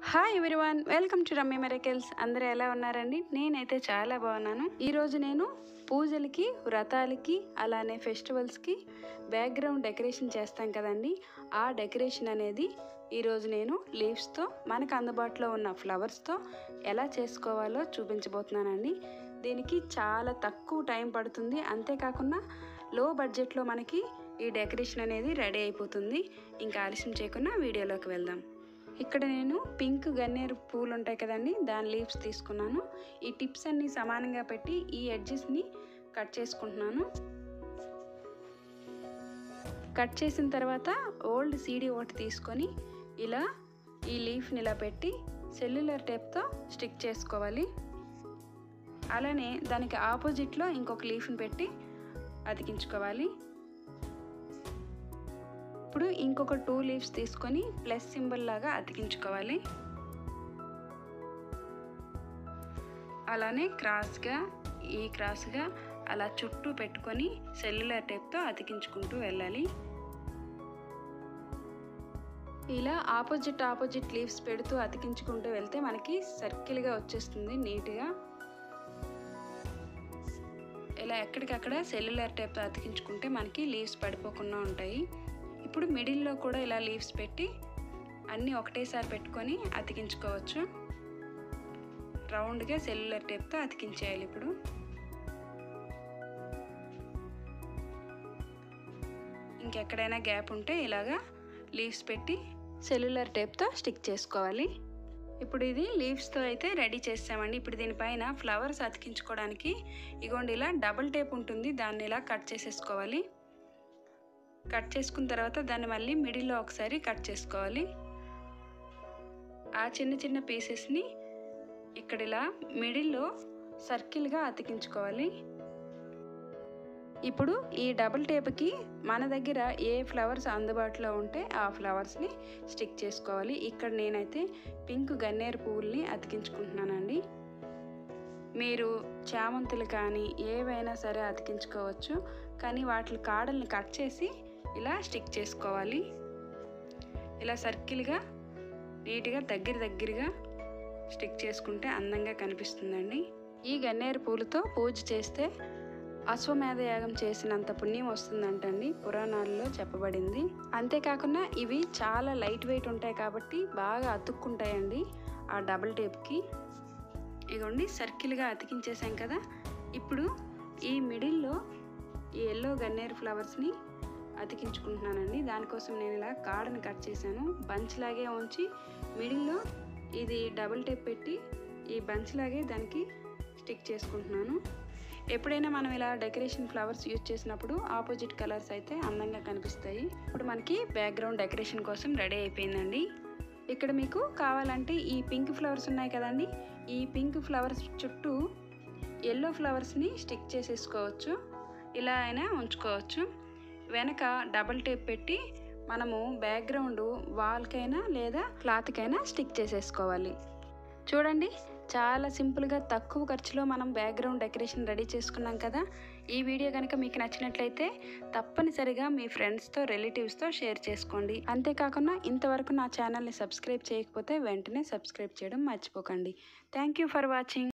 hi everyone welcome to Ramya miracles అందరూ ఎలా ఉన్నారండి నేనైతే చాలా బాగున్నాను ఈరోజు నేను పూజలకి వ్రతాలకి అలానే ఫెస్టివల్స్కి బ్యాక్గ్రౌండ్ డెకరేషన్ చేస్తాం కదండి ఆ డెకరేషన్ అనేది ఈరోజు నేను లీవ్స్తో మనకు అందుబాటులో ఉన్న ఫ్లవర్స్తో ఎలా చేసుకోవాలో చూపించబోతున్నానండి దీనికి చాలా తక్కువ టైం పడుతుంది అంతేకాకుండా లో బడ్జెట్లో మనకి ఈ డెకరేషన్ అనేది రెడీ అయిపోతుంది ఇంకా ఆలస్యం చేయకుండా వీడియోలోకి వెళ్దాం ఇక్కడ నేను పింక్ గన్నేరు పూలు ఉంటాయి కదండి దాని లీవ్స్ తీసుకున్నాను ఈ టిప్స్ అన్ని సమానంగా పెట్టి ఈ ఎడ్జెస్ని కట్ చేసుకుంటున్నాను కట్ చేసిన తర్వాత ఓల్డ్ సీడీ ఒకటి తీసుకొని ఇలా ఈ లీఫ్ని ఇలా పెట్టి సెల్యులర్ టేప్తో స్టిక్ చేసుకోవాలి అలానే దానికి ఆపోజిట్లో ఇంకొక లీఫ్ని పెట్టి అతికించుకోవాలి ఇప్పుడు ఇంకొక టూ లీవ్స్ తీసుకొని ప్లస్ సింబల్ లాగా అతికించుకోవాలి అలానే క్రాస్గా ఈ క్రాస్గా అలా చుట్టూ పెట్టుకొని సెల్యులర్ టేప్తో అతికించుకుంటూ వెళ్ళాలి ఇలా ఆపోజిట్ ఆపోజిట్ లీవ్స్ పెడుతూ అతికించుకుంటూ వెళ్తే మనకి సర్కిల్గా వచ్చేస్తుంది నీట్గా ఇలా ఎక్కడికక్కడ సెల్యులర్ టేప్తో అతికించుకుంటే మనకి లీవ్స్ పడిపోకుండా ఉంటాయి ఇప్పుడు మిడిల్లో కూడా ఇలా లీవ్స్ పెట్టి అన్నీ ఒకటేసారి పెట్టుకొని అతికించుకోవచ్చు రౌండ్గా సెల్యులర్ టేప్తో అతికించేయాలి ఇప్పుడు ఇంకెక్కడైనా గ్యాప్ ఉంటే ఇలాగా లీవ్స్ పెట్టి సెల్యులర్ టేప్తో స్టిక్ చేసుకోవాలి ఇప్పుడు ఇది లీవ్స్తో అయితే రెడీ చేసామండి ఇప్పుడు దీనిపైన ఫ్లవర్స్ అతికించుకోవడానికి ఇగోండి ఇలా డబుల్ టేప్ ఉంటుంది దాన్ని ఇలా కట్ చేసేసుకోవాలి కట్ చేసుకున్న తర్వాత దాన్ని మళ్ళీ మిడిల్లో ఒకసారి కట్ చేసుకోవాలి ఆ చిన్న చిన్న పీసెస్ని ఇక్కడ ఇలా మిడిల్లో సర్కిల్గా అతికించుకోవాలి ఇప్పుడు ఈ డబుల్ టేప్కి మన దగ్గర ఏ ఫ్లవర్స్ అందుబాటులో ఉంటే ఆ ఫ్లవర్స్ని స్టిక్ చేసుకోవాలి ఇక్కడ నేనైతే పింక్ గన్నేరు పువ్వుల్ని అతికించుకుంటున్నానండి మీరు చామంతులు కానీ ఏవైనా సరే అతికించుకోవచ్చు కానీ వాటి కాడల్ని కట్ చేసి ఇలా స్టిక్ చేసుకోవాలి ఇలా సర్కిల్గా నీట్గా దగ్గర దగ్గరగా స్టిక్ చేసుకుంటే అందంగా కనిపిస్తుందండి ఈ గన్నేరు పూలతో పూజ చేస్తే అశ్వమేధ యాగం చేసినంత పుణ్యం వస్తుందంటండి పురాణాల్లో చెప్పబడింది అంతేకాకుండా ఇవి చాలా లైట్ వెయిట్ ఉంటాయి కాబట్టి బాగా అతుక్కుంటాయండి ఆ డబుల్ టేప్కి ఇగోండి సర్కిల్గా అతికించేసాం కదా ఇప్పుడు ఈ మిడిల్లో ఈ ఎల్లో గన్నేరు ఫ్లవర్స్ని అతికించుకుంటున్నానండి దానికోసం నేను ఇలా కాడని కట్ చేశాను బంచ్ లాగే ఉంచి మిడిల్లో ఇది డబుల్ టేప్ పెట్టి ఈ బంచ్ లాగే దానికి స్టిక్ చేసుకుంటున్నాను ఎప్పుడైనా మనం ఇలా డెకరేషన్ ఫ్లవర్స్ యూజ్ చేసినప్పుడు ఆపోజిట్ కలర్స్ అయితే అందంగా కనిపిస్తాయి ఇప్పుడు మనకి బ్యాక్గ్రౌండ్ డెకరేషన్ కోసం రెడీ అయిపోయిందండి ఇక్కడ మీకు కావాలంటే ఈ పింక్ ఫ్లవర్స్ ఉన్నాయి కదండి ఈ పింక్ ఫ్లవర్స్ చుట్టూ ఎల్లో ఫ్లవర్స్ని స్టిక్ చేసేసుకోవచ్చు ఇలా అయినా ఉంచుకోవచ్చు వెనక డబల్ టేప్ పెట్టి మనము బ్యాక్గ్రౌండ్ వాల్కైనా లేదా క్లాత్కైనా స్టిక్ చేసేసుకోవాలి చూడండి చాలా సింపుల్గా తక్కువ ఖర్చులో మనం బ్యాక్గ్రౌండ్ డెకరేషన్ రెడీ చేసుకున్నాం కదా ఈ వీడియో కనుక మీకు నచ్చినట్లయితే తప్పనిసరిగా మీ ఫ్రెండ్స్తో రిలేటివ్స్తో షేర్ చేసుకోండి అంతేకాకుండా ఇంతవరకు నా ఛానల్ని సబ్స్క్రైబ్ చేయకపోతే వెంటనే సబ్స్క్రైబ్ చేయడం మర్చిపోకండి థ్యాంక్ యూ ఫర్ వాచింగ్